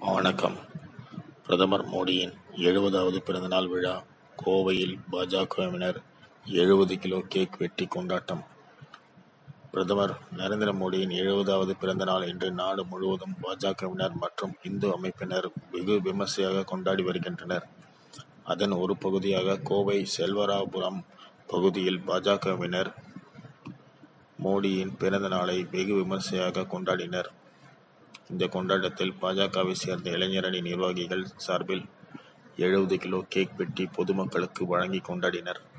வணக்கம் பிரதமர் மோடியின் எழுபதாவது பிறந்தநாள் விழா கோவையில் பாஜகவினர் எழுபது கிலோ கேக் வெட்டி கொண்டாட்டம் பிரதமர் நரேந்திர மோடியின் எழுபதாவது பிறந்த நாள் இன்று நாடு முழுவதும் பாஜகவினர் மற்றும் இந்து அமைப்பினர் வெகு விமர்சையாக கொண்டாடி வருகின்றனர் அதன் ஒரு பகுதியாக கோவை செல்வராபுரம் பகுதியில் பாஜகவினர் மோடியின் பிறந்த நாளை வெகு விமர்சையாக கொண்டாடினர் இந்த கொண்டாட்டத்தில் பாஜகவை சேர்ந்த இளைஞரணி நிர்வாகிகள் சார்பில் எழுபது கிலோ கேக் வெட்டி பொதுமக்களுக்கு வழங்கி கொண்டாடினர்